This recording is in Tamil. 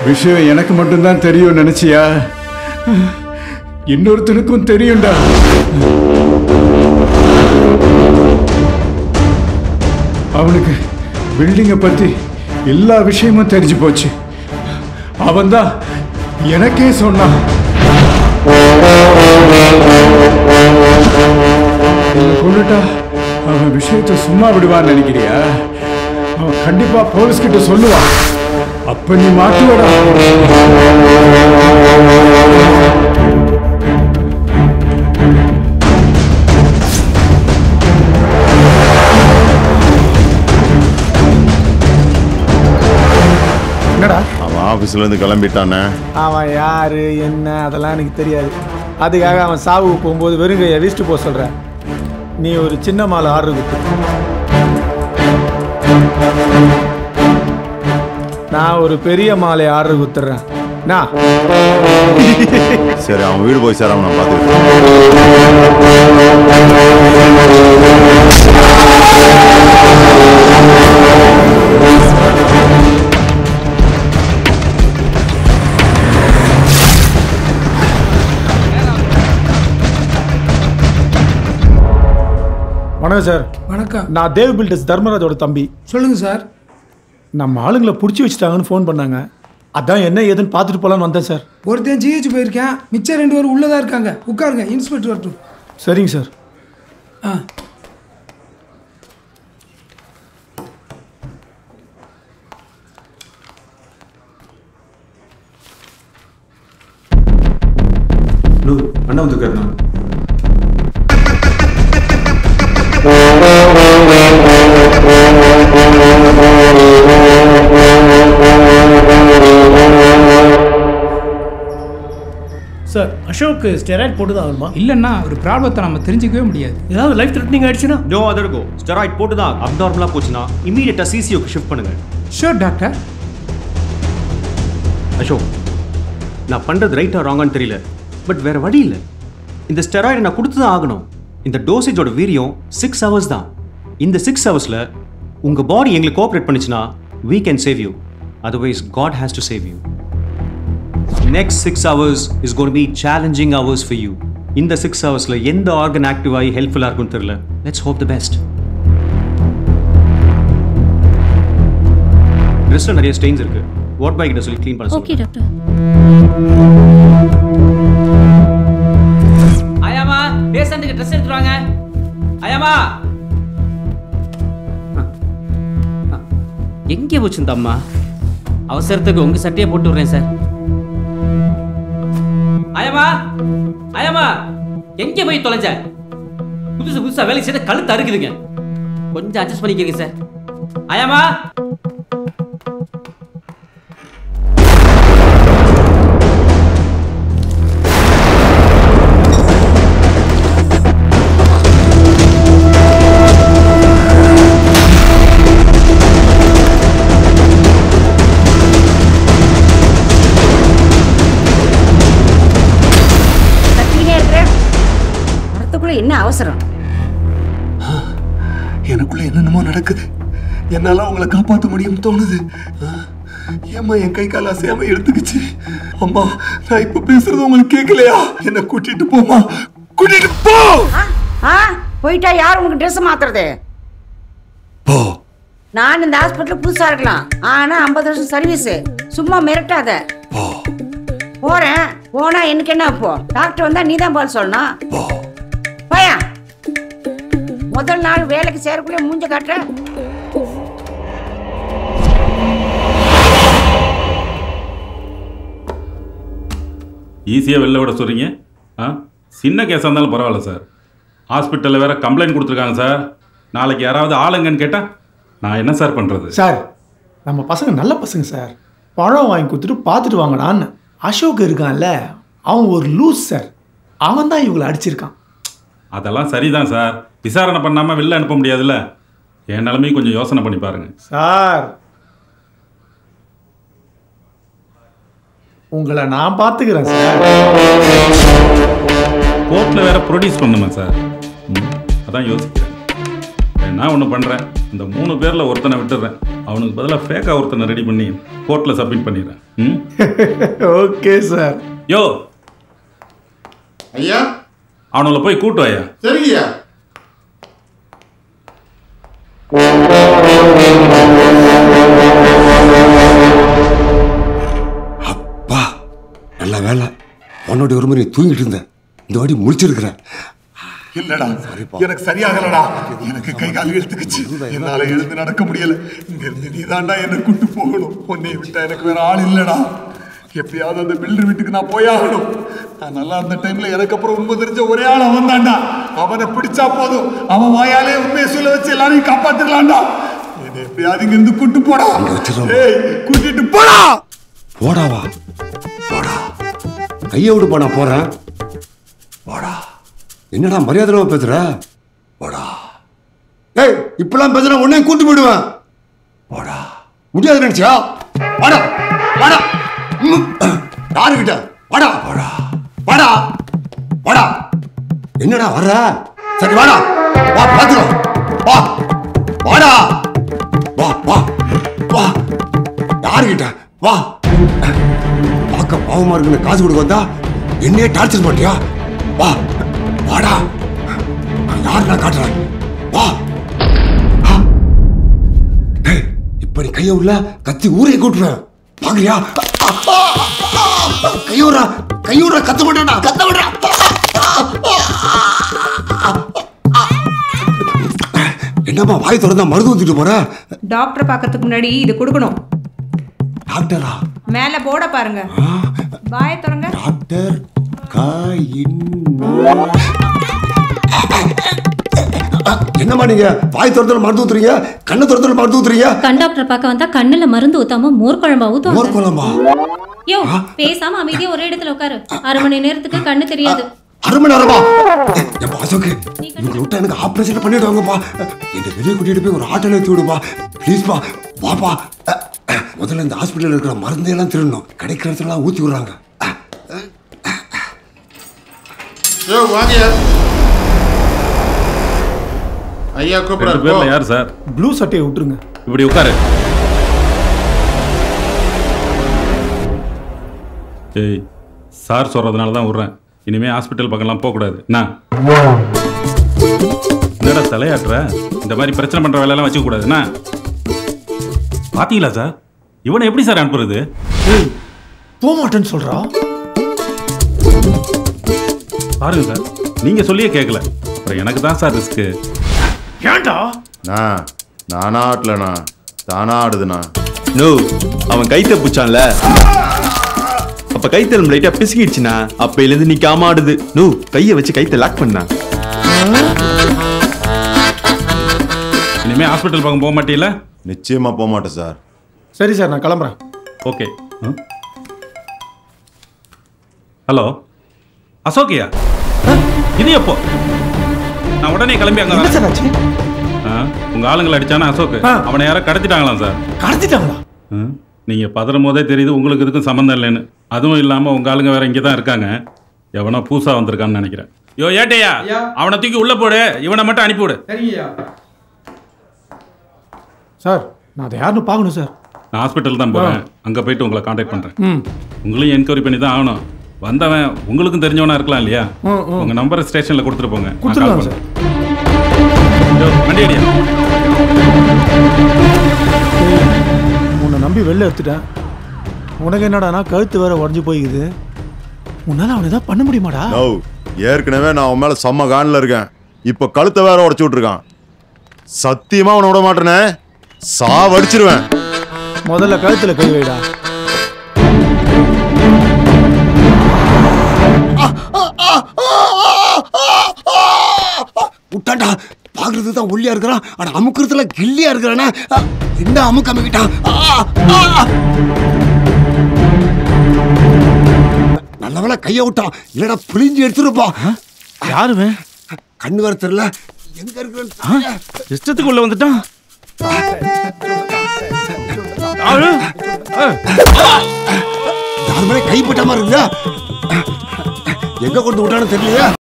விஷயம் எனக்கு மட்டும்தான் தெரியும் நினைச்சியா இன்னொருத்தனுக்கும் தெரியும்டா அவனுக்கு பில்டிங்கை பத்தி எல்லா விஷயமும் தெரிஞ்சு போச்சு அவன்தான் எனக்கே சொன்னான் என்னை கொண்டுட்டா அவன் விஷயத்தை சும்மா விடுவான்னு நினைக்கிறியா அவன் கண்டிப்பா போலீஸ் கிட்ட சொல்லுவான் அப்ப நீ மாட்டுவடா என்னடா அவன் ஆஃபீஸ்ல இருந்து கிளம்பிட்டானே அவன் யாரு என்ன அதெல்லாம் எனக்கு தெரியாது அதுக்காக அவன் சாவுக்கு போகும்போது வெறும் கையை வீசிட்டு போக சொல்கிறேன் நீ ஒரு சின்ன மாலை ஆர்டர் கொடுத்து நான் ஒரு பெரிய மாலை ஆர்டர் கொடுத்துட்றேன் நான் சரி அவன் வீடு போய் சேராம நான் பார்த்துக்கிறேன் வணக்கம் சார் வணக்கம் நான் தேவ் பில்டர்ஸ் தர்மராஜோட தம்பி சொல்லுங்க சார் நம்ம ஆளுங்களை பிடிச்சி வச்சுட்டாங்கன்னு ஃபோன் பண்ணாங்க அதான் என்ன ஏதுன்னு பார்த்துட்டு போகலான்னு வந்தேன் சார் ஒருத்தன் ஜிஹெச் போயிருக்கேன் மிச்சம் ரெண்டு பேரும் உள்ளதா இருக்காங்க உட்காருங்க இன்ஸ்பெக்டர் வரட்டும் சரிங்க சார் ஆ நூறு அண்ணா வந்துருக்காருண்ணா சார் அசோக்கு ஸ்டெராய்ட் போட்டு தான் ஆகணுமா இல்லைன்னா ஒரு ப்ராப்ளத்தை நம்ம தெரிஞ்சிக்கவே முடியாது ஏதாவது லைஃப் த்ரெட்னிங் ஆயிடுச்சுன்னா நோ அதர் கோ ஸ்டெராய்ட் போட்டு தான் அப்நார்மலாக போச்சுன்னா இமீடியட்டாக சிசிஓக்கு ஷிஃப்ட் பண்ணுங்க ஷூர் டாக்டர் அசோக் நான் பண்ணுறது ரைட்டா ராங்கான்னு தெரியல பட் வேற வழி இல்லை இந்த ஸ்டெராய்டை நான் கொடுத்து தான் ஆகணும் இந்த டோசேஜோட வீரியம் சிக்ஸ் ஹவர்ஸ் தான் இந்த சிக்ஸ் ஹவர்ஸில் உங்கள் பாடி எங்களுக்கு கோஆப்ரேட் பண்ணுச்சுன்னா we can save you otherwise God has to save you next six hours is gonna be challenging hours for you இந்த சிக்ஸ் ஹவர்ஸில் எந்த ஆர்கன் ஆக்டிவ் ஆகி ஹெல்ப்ஃபுல்லாக இருக்கும்னு தெரியல லெட்ஸ் ஹோப் த பெஸ்ட் ட்ரெஸ்ஸில் நிறைய ஸ்டெயின்ஸ் இருக்கு வாட் பாய் கிட்ட சொல்லி க்ளீன் பண்ண ஓகே சொல்லுங்க டாக்டர் ஆயாமா பேஷண்ட்டுக்கு ட்ரெஸ் எடுத்துட்டு வாங்க ஆயாமா எங்கே போச்சு இந்த அம்மா அவசரத்துக்கு உங்க சட்டையை போட்டு விடுறேன் சார் ஆயாமா ஆயாமா எங்கே போய் தொலைஞ்ச புதுசு புதுசா வேலை செய்த கழுத்து அறுக்குதுங்க கொஞ்சம் அட்ஜஸ்ட் பண்ணிக்கங்க சார் ஆயாமா கத்திக்கிட்டே இருக்கிற வரத்துக்குள்ள என்ன அவசரம் எனக்குள்ள என்னென்னமோ நடக்குது என்னால உங்களை காப்பாற்ற முடியும்னு தோணுது ஏம்மா என் கை கால் அசையாம எடுத்துக்கிச்சு அம்மா நான் இப்ப பேசுறது உங்களுக்கு கேட்கலையா என்ன கூட்டிட்டு போமா கூட்டிட்டு போ ஆ போயிட்டா யார் உனக்கு ட்ரெஸ் மாத்துறது போ நான் இந்த ஹாஸ்பிட்டல் புதுசா இருக்கலாம் ஆனா ஐம்பது வருஷம் சர்வீஸ் சும்மா மிரட்டாத போறேன் போனா எனக்கு என்ன இப்போ டாக்டர் வந்தா நீ தான் பதில் சொல்லணும் பையா முதல் நாள் வேலைக்கு சேரக்குள்ளே மூஞ்ச காட்டுற ஈஸியாக வெளில விட சொல்கிறீங்க ஆ சின்ன கேஸாக இருந்தாலும் பரவாயில்ல சார் ஹாஸ்பிட்டலில் வேற கம்ப்ளைண்ட் கொடுத்துருக்காங்க சார் நாளைக்கு யாராவது ஆளுங்கன்னு கேட்டால் நான் என்ன சார் பண்ணுறது சார் நம்ம பசங்க நல்ல பசங்க சார் பழம் வாங்கி கொடுத்துட்டு பார்த்துட்டு வாங்கடான்னு அசோக் இருக்கான்ல அவன் ஒரு லூஸ் சார் அவன் தான் இவங்களை அடிச்சிருக்கான் அதெல்லாம் சரிதான் சார் விசாரணை பண்ணாமல் வெளில அனுப்ப முடியாதுல்ல என் நிலைமையும் கொஞ்சம் யோசனை பண்ணி பாருங்க சார் உங்களை நான் பார்த்துக்கிறேன் சார் கோர்ட்டில் வேற ப்ரொடியூஸ் பண்ணுமே சார் ம், அதான் யோசிக்கிறேன் நான் ஒன்று பண்ணுறேன் இந்த மூணு பேரில் ஒருத்தனை விட்டுறேன் அவனுக்கு பதிலாக ஃபேக்காக ஒருத்தனை ரெடி பண்ணி கோர்ட்டில் சப்மிட் பண்ணிடுறேன் ம் ஓகே சார் யோ ஐயா அவனுல போய் கூட்டு வாயா சரிங்கய்யா அப்பா நல்ல வேலை உன்னோட ஒரு மாதிரி தூங்கிட்டு இருந்தேன் இந்த வாட்டி முடிச்சிருக்கிறேன் இல்லடா எனக்கு சரியாகலடா எனக்கு கை கால் இழுத்துக்குச்சு என்னால எழுந்து நடக்க முடியல இங்க இருந்து நீதான்டா என்ன கூட்டு போகணும் உன்னை விட்டா எனக்கு வேற ஆள் இல்லடா எப்படியாவது அந்த பில்டர் வீட்டுக்கு நான் போயாகணும் நான் நல்லா இருந்த டைம்ல எனக்கு அப்புறம் உண்மை தெரிஞ்ச ஒரே ஆள் அவன் தான்டா அவனை பிடிச்சா போதும் அவன் வாயாலே உண்மையை சொல்ல வச்சு எல்லாரையும் காப்பாத்திடலாம்டா என்னை எப்படியாவது இங்க இருந்து கூட்டு போடா ஏய் கூட்டிட்டு போடா போடாவா போடா கையை விடுப்பா நான் போறேன் போடா என்னடா மரியாதை பேசுற போடா ஏய் இப்பெல்லாம் பேசுற உடனே கூட்டு போயிடுவேன் போடா முடியாது நினைச்சியா வாடா வாடா ம். யாருகிட்ட வாடா வாடா வாடா வாடா என்னடா வர்ற சரி வாடா வா பாத்துக்கலாம் வா வாடா வா வா வா யாருகிட்ட வா பார்க்க பாவமா இருக்குன்னு காசு கொடுக்க வந்தா என்னையே டார்ச்சர் பண்ணியா வா வாடா நான் யாரு நான் காட்டுறேன் வா ஆ. டேய், இப்ப நீ கைய உள்ள கத்தி ஊரே கூட்டுறேன் பாக்குறியா கையூரா கையூரா கத்த விடுறா கத்த விடுறா என்னம்மா வாய் திறந்தா மருந்து ஊத்திட்டு போற டாக்டரை பார்க்கறதுக்கு முன்னாடி இது கொடுக்கணும் டாக்டரா மேல போட பாருங்க வாயை திறங்க டாக்டர் என்னம்மா நீங்க வாய் திறந்தாலும் மருந்து ஊத்துறீங்க கண்ணை திறந்தாலும் மருந்து ஊத்துறீங்க கண் டாக்டர் பார்க்க வந்தா கண்ணுல மருந்து ஊத்தாம மோர் குழம்பா மோர் ஊத்துவாங்க குழம்பா யோ பேசாம அமைதியா ஒரே இடத்துல உட்காரு அரை மணி நேரத்துக்கு கண்ணு தெரியாது அரை மணி நேரமா ஏப்பா அசோக் இவங்க விட்டா எனக்கு ஆபரேஷன் பண்ணிடுவாங்கப்பா என்னை வெளியே கூட்டிட்டு போய் ஒரு ஆட்டோல ஏற்றி விடுப்பா ப்ளீஸ்ப்பா வாப்பா அஹ், அஹ், முதல்ல இந்த ஹாஸ்பிட்டலில் இருக்கிற மருந்தையெல்லாம் திருடணும் கிடைக்கிற இடத்துலலாம் ஊற்றி விடுறாங்க யோ வாங்கய்யா ஐயா ரெண்டு கூப்பிடுறாரு பேர்ல போ. யார் சார் ப்ளூ சட்டையை விட்டுருங்க இப்படி உட்காரு ஏய் சார் சொல்றதுனால தான் விட்றேன் இனிமே ஹாஸ்பிட்டல் பக்கம்லாம் போகக்கூடாது என்ன என்னடா தலையாட்டுற இந்த மாதிரி பிரச்சனை பண்ற வேலையெல்லாம் வச்சுக்க கூடாது என்ன பாத்தீங்களா சார் இவனை எப்படி சார் அனுப்புறது ஏய் போக மாட்டேன்னு சொல்றா பாருங்க சார் நீங்க சொல்லியே கேட்கல அப்புறம் எனக்கு தான் சார் ரிஸ்க்கு ஏன்டா நான் நானா ஆட்டலண்ணா தானா ஆடுதுண்ணா நோ அவன் கைத்த பிடிச்சான்ல அப்ப கைத்தல் லைட்டா பிசுக்கிடுச்சுனா அப்பையிலேருந்து நீ காமாடுது நோ கையை வச்சு கைத்தை லாக் பண்ணா இனிமே ஹாஸ்பிட்டல் பக்கம் போக மாட்டீல நிச்சயமா போக மாட்டேன் சார் சரி சார் நான் கிளம்புறேன் ஓகே ஹலோ அசோக்கியா இது எப்போ நான் உடனே கிளம்பி அங்க என்ன சார் ஆச்சு ஆ, உங்க ஆளுங்களை அடிச்சானா அசோக் அவனை யாரோ கடத்திட்டாங்களாம் சார் கடத்திட்டாங்களா ம், நீங்க பதறும் போதே தெரியுது உங்களுக்கு இதுக்கும் சம்மந்தம் இல்லைன்னு அதுவும் இல்லாம உங்க ஆளுங்க வேற இங்கே தான் இருக்காங்க எவனோ பூசா வந்திருக்கான்னு நினைக்கிறேன் யோ ஏட்டையா அவனை தூக்கி உள்ள போடு இவனை மட்டும் அனுப்பி விடு சரிங்கய்யா சார் நான் அதை யாருன்னு பார்க்கணும் சார் நான் ஹாஸ்பிட்டல் தான் போறேன் அங்க போயிட்டு உங்களை காண்டாக்ட் பண்றேன் ம் உங்களையும் என்கொயரி பண்ணி தான் ஆகணும் வந்தவன் உங்களுக்கும் தெரிஞ்சவனா இருக்கலாம் இல்லையா ம், ம். உங்க நம்பரை ஸ்டேஷன்ல கொடுத்துட்டு போங்க நான் call கொடுத்துடலாம் பண்றேன். யோ, வண்டி அடியா உன்னை நம்பி வெளில எடுத்துட்டேன் உனக்கு என்னடானா கழுத்து வேற உடஞ்சி போய்க்குது உன்னால அவனை ஏதாவது பண்ண முடியுமாடா நோ ஏற்கனவே நான் அவன் மேல செம்ம கான்ல இருக்கேன் இப்ப கழுத்தை வேற உடச்சு விட்டுருக்கான் சத்தியமா அவனை விட மாட்டேனே சாவடிச்சிருவேன் முதல்ல கழுத்துல கை வைடா விட்டாண்டா பாக்குறது தான் ஒல்லியா இருக்கிறான் ஆனா அமுக்குறதுல கில்லியா இருக்கிறானே அஹ், என்ன அமுக்கு அமுக்கிட்டான் ஆ, ஆ. நல்ல வேளை கைய விட்டான் இல்லடா புளிஞ்சு எடுத்துருப்பான் யாருமே கண்ணு வர தெரியல எங்க இருக்கிறேன்னு இஷ்டத்துக்கு உள்ள வந்துட்டான் யார் மேலே கைப்பட்ட மாதிரி இருக்குல்ல எங்க கொண்டு விட்டான்னு தெரியலையா